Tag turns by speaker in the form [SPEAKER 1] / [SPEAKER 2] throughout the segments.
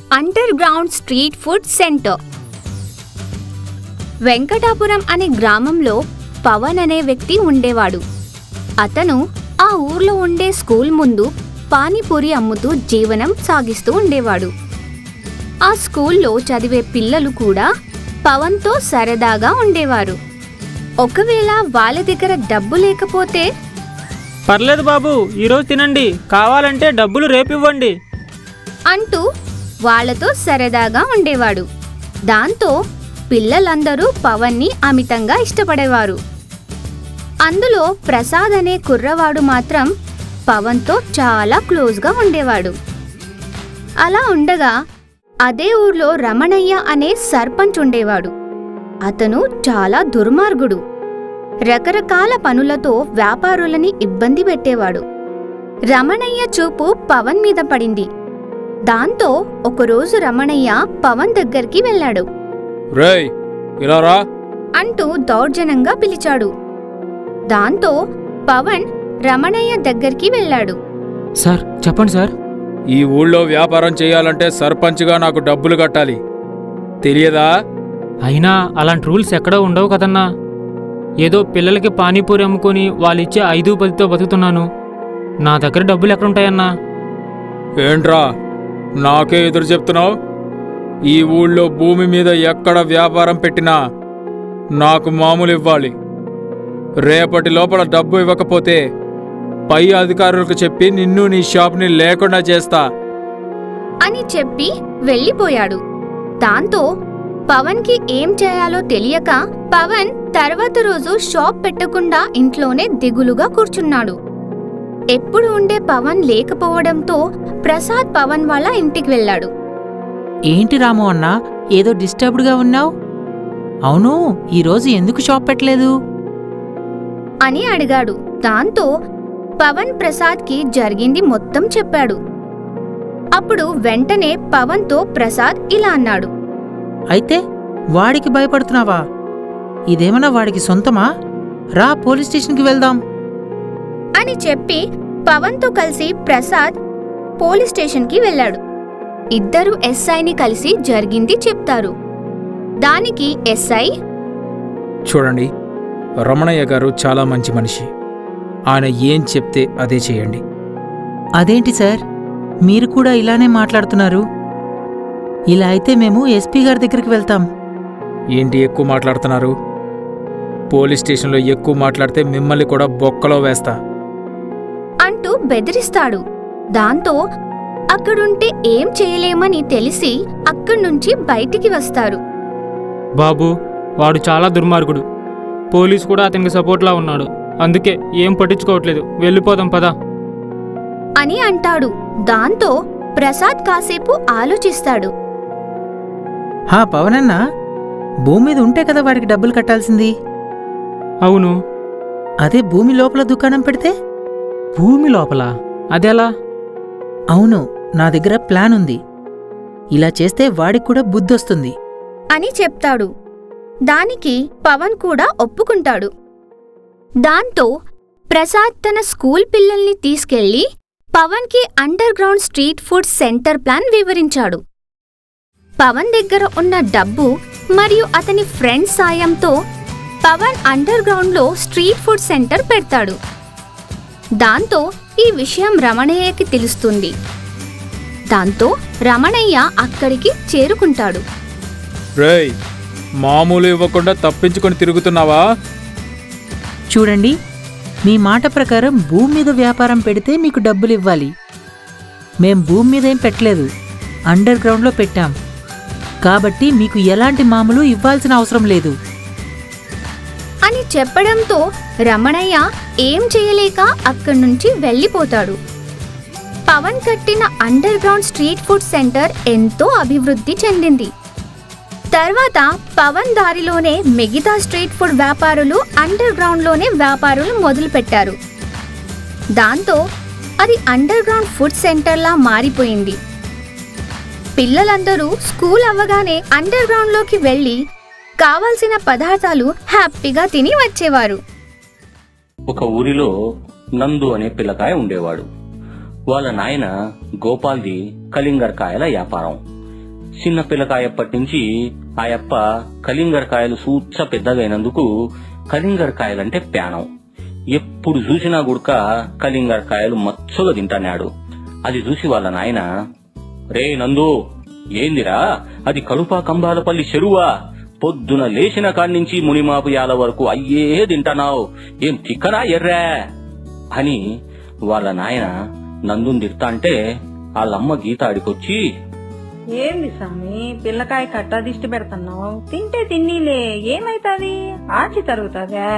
[SPEAKER 1] under underground street food centre Venkatapuram అనే గ్రామంలో పవన్ అనే వ్యక్తి ఉండేవాడు అతను ఆ ఊర్లో ఉండే స్కూల్ ముందు పానీపూరి అమ్ముతూ జీవనం సాగిస్తూ ఉండేవాడు ఆ స్కూల్లో చదివే పిల్లలు కూడా పవన్తో సరదాగా ఉండేవారు ఒకవేళ వాళ్ళ దగ్గర డబ్బు లేకపోతే
[SPEAKER 2] పర్లేదు బాబు ఈరోజు తినండి కావాలంటే డబ్బులు రేపివ్వండి
[SPEAKER 1] అంటూ వాళ్ళతో సరదాగా ఉండేవాడు దాంతో పిల్లలందరూ పవన్ని అమితంగా ఇష్టపడేవారు అందులో ప్రసాద్ అనే కుర్రవాడు మాత్రం పవన్తో చాలా క్లోజ్గా ఉండేవాడు అలా ఉండగా అదే ఊర్లో రమణయ్య అనే సర్పంచ్ ఉండేవాడు అతను చాలా దుర్మార్గుడు రకరకాల పనులతో వ్యాపారులని ఇబ్బంది పెట్టేవాడు రమణయ్య చూపు పవన్ మీద పడింది దాంతో ఒకరోజు రమణయ్య పవన్ దగ్గరికి వెళ్ళాడు
[SPEAKER 3] రేయ్ ఇలా రా
[SPEAKER 1] అంటూ దౌర్జన్యంగా పిలిచాడు దాంతో పవన్ రమణయ్య దగ్గరికి వెళ్ళాడు
[SPEAKER 2] సార్ చెప్పండి సార్
[SPEAKER 3] ఈ ఊళ్ళో వ్యాపారం చేయాలంటే సర్పంచ్గా నాకు డబ్బులు కట్టాలి తెలియదా
[SPEAKER 2] అయినా అలాంటి రూల్స్ ఎక్కడో ఉండవు కదన్నా ఏదో పిల్లలకి పానీపూరి అమ్ముకొని వాళ్ళు ఇచ్చే ఐదు పదితో బతుకుతున్నాను నా దగ్గర డబ్బులు ఎక్కడుంటాయన్నా
[SPEAKER 3] ఏంట్రా నాకే ఎదురు చెప్తున్నావు ఈ ఊళ్ళో భూమి మీద ఎక్కడ వ్యాపారం పెట్టినా నాకు మామూలు ఇవ్వాలి రేపటి లోపల డబ్బు ఇవ్వకపోతే పై అధికారులకు చెప్పి నిన్ను నీ షాప్ని లేకుండా చేస్తా
[SPEAKER 1] అని చెప్పి వెళ్ళిపోయాడు దాంతో పవన్కి ఏం చేయాలో తెలియక పవన్ తర్వాత రోజు షాప్ పెట్టకుండా ఇంట్లోనే దిగులుగా కూర్చున్నాడు ఎప్పుడు ఉండే పవన్ లేకపోవడంతో ప్రసాద్ పవన్ వాళ్ళ ఇంటికి వెళ్ళాడు
[SPEAKER 4] ఏంటి రాము అన్న ఏదో డిస్టర్బ్డ్గా ఉన్నావు అవును ఈరోజు ఎందుకు షాప్ పెట్టలేదు
[SPEAKER 1] అని అడిగాడు దాంతో పవన్ ప్రసాద్కి జరిగింది మొత్తం చెప్పాడు అప్పుడు వెంటనే పవన్తో ప్రసాద్ ఇలా అన్నాడు
[SPEAKER 4] అయితే వాడికి భయపడుతున్నావా ఇదేమన్నా వాడికి సొంతమా రా పోలీస్ స్టేషన్కి వెళ్దాం
[SPEAKER 1] అని చెప్పి పవన్తో కలిసి ప్రసాద్ పోలీస్ స్టేషన్కి వెళ్ళాడు ఇద్దరు ఎస్ఐని కలిసి జరిగింది చెప్తారు దానికి ఎస్ఐ
[SPEAKER 3] చూడండి రమణయ్య గారు చాలా మంచి మనిషి ఆయన ఏం చెప్తే అదే చేయండి
[SPEAKER 4] అదేంటి సార్ మీరు కూడా ఇలానే మాట్లాడుతున్నారు ఇలా అయితే మేము ఎస్పీ గారి దగ్గరికి వెళ్తాం
[SPEAKER 3] ఏంటి ఎక్కువ మాట్లాడుతున్నారు పోలీస్ స్టేషన్లో ఎక్కువ మాట్లాడితే మిమ్మల్ని కూడా బొక్కలో వేస్తా
[SPEAKER 1] అంటూ బెదిరిస్తాడు దాంతో అక్కడుంటే ఏం చేయలేమని తెలిసి అక్కడి నుంచి బయటికి వస్తారు
[SPEAKER 2] బాబు వాడు చాలా దుర్మార్గుడు పోలీస్ కూడా అతనికి సపోర్ట్లా ఉన్నాడు అందుకే ఏం పట్టించుకోవట్లేదు వెళ్ళిపోదాం పదా
[SPEAKER 1] అని అంటాడు దాంతో ప్రసాద్ కాసేపు ఆలోచిస్తాడు
[SPEAKER 4] హా పవనన్న భూమి మీద ఉంటే కదా వాడికి డబ్బులు కట్టాల్సింది
[SPEAKER 2] అవును
[SPEAKER 4] అదే భూమి లోపల దుకాణం పెడితే
[SPEAKER 2] భూమి లోపల అదెలా
[SPEAKER 4] అవును నా దగ్గర ప్లాన్ ఉంది ఇలా చేస్తే వాడికి కూడా బుద్ధొస్తుంది
[SPEAKER 1] అని చెప్తాడు దానికి పవన్ కూడా ఒప్పుకుంటాడు దాంతో ప్రసాద్ తన స్కూల్ పిల్లల్ని తీసుకెళ్లి పవన్కి underground street food centre plan వివరించాడు పవన్ దగ్గర ఉన్న డబ్బు మరియు అతని ఫ్రెండ్స్ సాయంతో పవన్ అండర్ గ్రౌండ్లో స్ట్రీట్ ఫుడ్ సెంటర్ పెడతాడు దాంతో ఈ విషయం రమణయ్యకి తెలుస్తుంది దాంతో రమణయ్య అక్కడికి చేరుకుంటాడు
[SPEAKER 3] రేయ్ మామూలు ఇవ్వకుండా తప్పించుకొని తిరుగుతున్నావా
[SPEAKER 4] చూడండి మీ మాట ప్రకారం భూమి మీద వ్యాపారం పెడితే మీకు డబ్బులు ఇవ్వాలి మేం భూమి మీద ఏం పెట్టలేదు అండర్ గ్రౌండ్లో పెట్టాం కాబట్టి మీకు ఎలాంటి మామూలు ఇవ్వాల్సిన అవసరం లేదు
[SPEAKER 1] అని చెప్పడంతో రమణయ్య ఏం చేయలేక అక్కడి నుంచి వెళ్ళిపోతాడు పవన్ కట్టిన underground street food centre ఎంతో అభివృద్ధి చెందింది తర్వాత పవన్ దారిలోనే మిగతా స్ట్రీట్ ఫుడ్ వ్యాపారులు అండర్ గ్రౌండ్లోనే వ్యాపారులు మొదలుపెట్టారు దాంతో అది అండర్ గ్రౌండ్ ఫుడ్ సెంటర్లా మారిపోయింది పిల్లలందరూ స్కూల్ అవ్వగానే అండర్ గ్రౌండ్లోకి వెళ్ళి కావాల్సిన పదార్థాలు హ్యాపీగా తిని వచ్చేవారు
[SPEAKER 5] ఒక ఊరిలో నందు అనే పిల్లకాయ ఉండేవాడు వాళ్ళ నాయన గోపాల్ది కలింగర్ కాయల వ్యాపారం చిన్న పిల్లకాయప్పటి నుంచి ఆ యప్ప కలింగర్ కాయలు సూచ్చ పెద్దగైనందుకు కలింగర్ కాయలంటే ప్యానం ఎప్పుడు చూసినా గుడక కలింగర్ కాయలు మచ్చుగా తింటానాడు అది చూసి వాళ్ళ నాయన రే నందు ఏందిరా అది కడుపా కంబాలపల్లి చెరువా పొద్దున లేచిన కాడ్నించి మునిమాపు యాల వరకు అయ్యే తింటానావు ఏం తిక్కనా ఎర్రా అని వాళ్ళ నాయన నందుని తిడతా అంటే వాళ్ళమ్మ గీత ఆడికొచ్చి
[SPEAKER 6] ఏంది స్వామి పిల్లకాయ కట్ట దిష్టి పెడుతున్నావు తింటే తిన్నీలే ఏమైతాది ఆచి తరుగుతుందా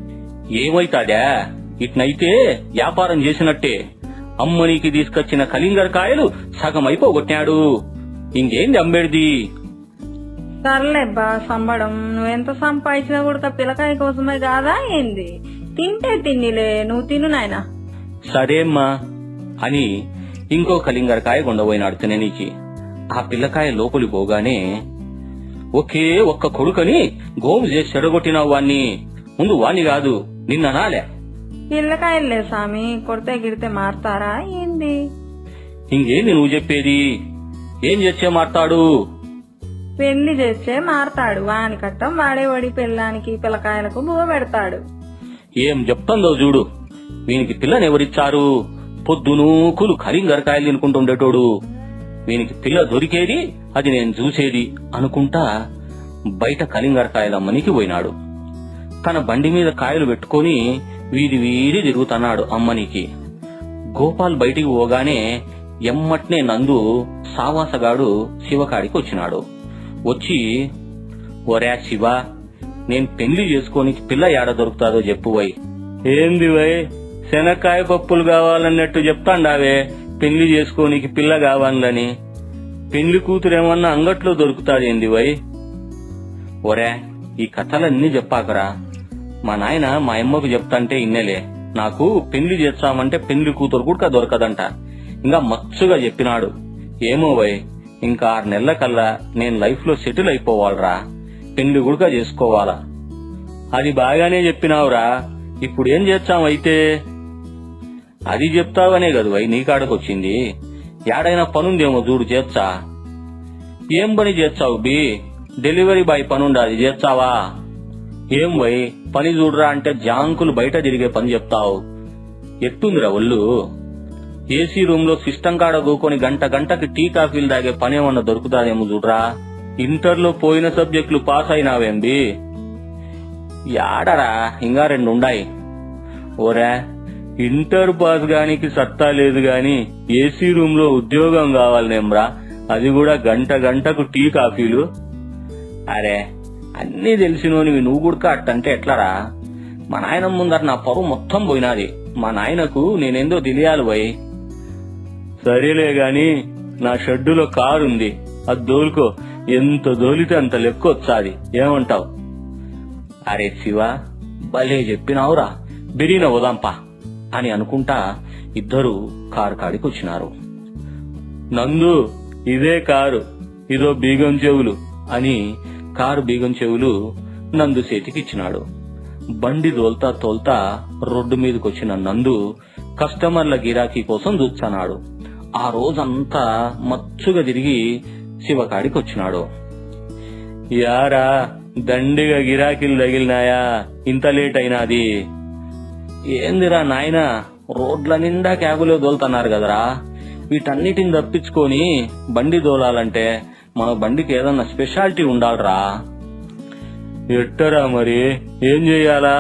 [SPEAKER 5] ఏమైతాడా ఇట్నైతే వ్యాపారం చేసినట్టే అమ్మనికి తీసుకొచ్చిన కలింగర్ కాయలు సగం అయిపోగొట్టాడు ఇంకేంది అమ్మేడిది
[SPEAKER 6] సర్లేబ్బా సంబడం నువ్వెంత సంపాదించినా కూడా పిల్లకాయ కోసమే కాదా ఏంది తింటే తిన్నీలే నువ్వు తిను నాయనా
[SPEAKER 5] సరేమ్మా అని ఇంకో కలింగర్ కాయ కొండపోయినాడు తిననీకి ఆ పిల్లకాయ లోపలి పోగానే ఒకే ఒక్క కొడుకని గోము చేసి చెడగొట్టినావు వాణ్ణి ముందు వాణ్ణి కాదు నిన్న నాలే
[SPEAKER 6] పిల్లకాయలే స్వామి కొడితే గిడితే మారుతారా ఏంది
[SPEAKER 5] ఇంకేంది నువ్వు చెప్పేది ఏం చేస్తే మాట్లాడు
[SPEAKER 6] పెళ్లి చేస్తే మారతాడు వాని కట్టం వాడే వడి పెళ్ళానికి పిల్లకాయలకు బువ్వ పెడతాడు
[SPEAKER 5] ఏం చెప్తుందో చూడు వీనికి పిల్లని ఎవరిచ్చారు పొద్దునూకులు కలింగరకాయలు తినుకుంటుండేటోడు వీనికి పిల్ల దొరికేది అది నేను చూసేది అనుకుంటా బయట కలింగరకాయలమ్మనికి పోయినాడు తన బండి మీద కాయలు పెట్టుకొని వీధి వీధి తిరుగుతున్నాడు అమ్మనికి గోపాల్ బయటికి పోగానే ఎమ్మట్నే నందు సావాసగాడు శివకాడికి వచ్చినాడు వచ్చి ఒరే శివ నేను పెళ్లి చేసుకొని పిల్ల ఏడ దొరుకుతాదో చెప్పు వై ఏంది వై శనక్కాయ పప్పులు కావాలన్నట్టు చెప్తాండావే పెళ్లి చేసుకోనికి పిల్ల కావాలని పెళ్లి కూతురు ఏమన్నా అంగట్లో దొరుకుతాదేంది వై ఒరే ఈ కథలన్నీ చెప్పాకరా మా నాయన మా అమ్మకు చెప్తాంటే ఇన్నెలే నాకు పెళ్లి చేస్తామంటే పెళ్లి కూతురు కూడా దొరకదంట ఇంకా మచ్చుగా చెప్పినాడు ఏమో వై ఇంకా ఆరు నెలల కల్లా నేను లైఫ్ లో సెటిల్ అయిపోవాలరా పెళ్లి గుడక చేసుకోవాలా అది బాగానే చెప్పినావురా ఇప్పుడు ఏం చేస్తాం అయితే అది చెప్తావనే కదా వై నీ కాడకొచ్చింది యాడైనా పనుందేమో చూడు చేర్చా ఏం పని చేస్తావు బి డెలివరీ బాయ్ పనుండాది చేస్తావా ఏం వై పని చూడరా అంటే జాంకులు బయట తిరిగే పని చెప్తావు ఎట్టుందిరా ఒళ్ళు ఏసీ రూమ్ లో సిస్టం కాడ కూకొని గంట గంటకి టీ కాఫీలు తాగే పని ఏమన్నా దొరుకుతాదేమో చూడరా ఇంటర్ లో పోయిన సబ్జెక్టులు పాస్ అయినావేంబి యాడరా ఇంకా రెండు ఉండాయి ఓరా ఇంటర్ పాస్ గానికి సత్తా లేదు గాని ఏసీ రూమ్ లో ఉద్యోగం కావాలనేమ్రా అది కూడా గంట గంటకు టీ కాఫీలు అరే అన్నీ తెలిసినోనివి నువ్వు కూడా అట్టంటే ఎట్లరా మా నాయన ముందర నా పరువు మొత్తం పోయినాది మా నాయనకు నేనేందో తెలియాలి పోయి సరేలే గాని నా షెడ్డులో కారు ఉంది అది దోలుకో ఎంత దోలితే అంత లెక్కొచ్చాది ఏమంటావు అరే శివ భలే చెప్పినావురా బిరిన పోదాంపా అని అనుకుంటా ఇద్దరు కారు కాడికి వచ్చినారు నందు ఇదే కారు ఇదో బీగం చెవులు అని కారు బీగం చెవులు నందు చేతికిచ్చినాడు బండి తోల్తా తోల్తా రోడ్డు మీదకొచ్చిన నందు కస్టమర్ల గిరాకీ కోసం చూస్తున్నాడు ఆ రోజంతా మచ్చుగా తిరిగి శివకాడికి వచ్చినాడు యారా దండిగా గిరాకీలు తగిలినాయా ఇంత లేట్ అయినాది ఏందిరా నాయన రోడ్ల నిండా క్యాబులో దోలుతున్నారు కదరా వీటన్నిటిని తప్పించుకొని బండి దోలాలంటే మన బండికి ఏదన్నా స్పెషాలిటీ ఉండాలిరా ఎట్టరా మరి ఏం చెయ్యాలా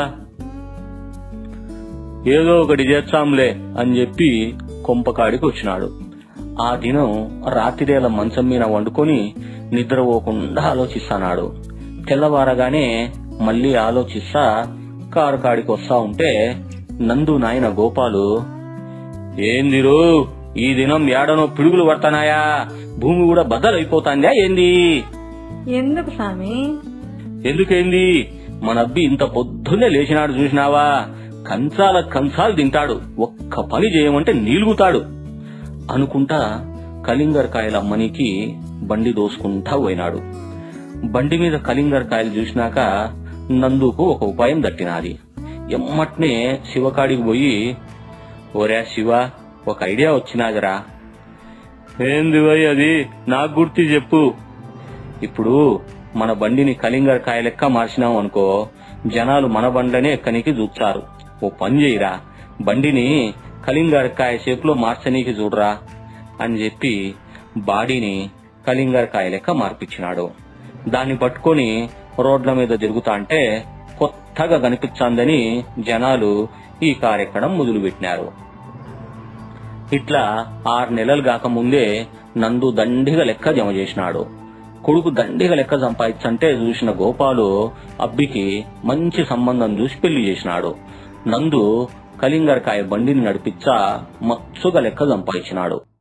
[SPEAKER 5] ఏదో ఒకటి చేస్తాంలే అని చెప్పి కొంపకాడికి వచ్చినాడు ఆ దినం రాత్రిరేల మంచం మీద వండుకొని నిద్రపోకుండా ఆలోచిస్తానాడు తెల్లవారగానే మళ్ళీ ఆలోచిస్తా కారు కాడికి వస్తా ఉంటే నందు నాయన గోపాలు ఏందిరు ఈ దినం ఏడనో పిడుగులు పడతానాయా భూమి కూడా బద్దలైపోతాందా ఏంది
[SPEAKER 6] ఎందుకు స్వామి
[SPEAKER 5] ఎందుకేంది మన అబ్బి ఇంత పొద్దున్నే లేచినాడు చూసినావా కంచాల కంచాలు తింటాడు ఒక్క పని చేయమంటే నీలుగుతాడు అనుకుంటా కలింగర్ కాయల అమ్మనికి బండి దోసుకుంటా పోయినాడు బండి మీద కలింగర్ కాయలు చూసినాక నందుకు ఒక ఉపాయం దట్టినాది ఎమ్మట్నే శివకాడికి పోయి ఓరే శివ ఒక ఐడియా వచ్చినాదిరా ఏంది వై అది నాకు గుర్తి చెప్పు ఇప్పుడు మన బండిని కలింగర్ కాయ లెక్క మార్చినాం అనుకో జనాలు మన బండ్లనే ఎక్కనికి చూస్తారు ఓ పని చేయరా బండిని కలింగర్ కాయ షేప్ లో మార్చనీకి చూడరా అని చెప్పి బాడీని కలింగర్ కాయ లెక్క మార్పించినాడు దాన్ని పట్టుకొని రోడ్ల మీద తిరుగుతా అంటే కొత్తగా కనిపించాందని జనాలు ఈ కార్యక్రమం మొదలుపెట్టినారు ఇట్లా ఆరు నెలలు కాకముందే నందు దండిగా లెక్క జమ చేసినాడు కొడుకు దండిగా లెక్క సంపాదించంటే చూసిన గోపాలు అబ్బికి మంచి సంబంధం చూసి పెళ్లి చేసినాడు నందు కలింగరకాయ బండిని నడిపించా మచ్చుగా లెక్క సంపాదించినాడు